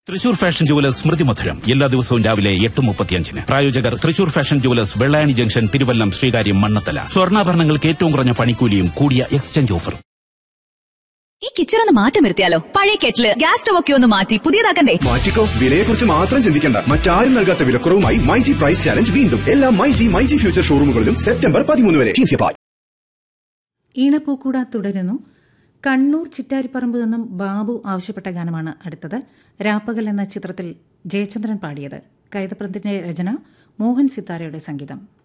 Thrissur fashion jewellers സ്മൃതി മധുരം എല്ലാ ദിവസവും രാവിലെ എട്ട് മുപ്പത്തിയഞ്ചിന് പ്രായോജകർ Thrissur fashion jewellers Vellayani junction Thiruvallam Sreekaryam Mannanthala സ്വർണ്ണാഭരണങ്ങൾക്ക് ഏറ്റവും കുറഞ്ഞ പണിക്കൂലിയും കൂടിയ എക്സ്ചേഞ്ച് ഓഫറും ഈ കിച്ചൺ ഒന്ന് മാറ്റം വരുത്തിയാലോ പഴയ കെറ്റില് ഗ്യാസ് സ്റ്റവ് ഒക്കെ ഒന്ന് മാറ്റി പുതിയതാക്കണ്ടേ മാറ്റിക്കോ വിലയെക്കുറിച്ച് മാത്രം ചിന്തിക്കേണ്ട മറ്റാരും നൽകാത്ത വിലക്കുറവുമായി മൈജി പ്രൈസ് ചാലഞ്ച് വീണ്ടും എല്ലാ മൈജി മൈജി ഫ്യൂച്ചർ ഷോറൂമുകളിലും സെപ്റ്റംബർ പതിമൂന്ന് വരെ ടീംസ് അപ്ലൈ ഈണപ്പൂക്കൂട തുടരുന്നു കണ്ണൂർ ചിറ്റാരിപ്പറമ്പ് നിന്നും ബാബു ആവശ്യപ്പെട്ട ഗാനമാണ് അടുത്തത് രാപ്പകൽ എന്ന ചിത്രത്തിൽ ജയചന്ദ്രൻ പാടിയത് കൈതപ്രന്തിന്റെ രചന മോഹൻ സിത്താരയുടെ സംഗീതം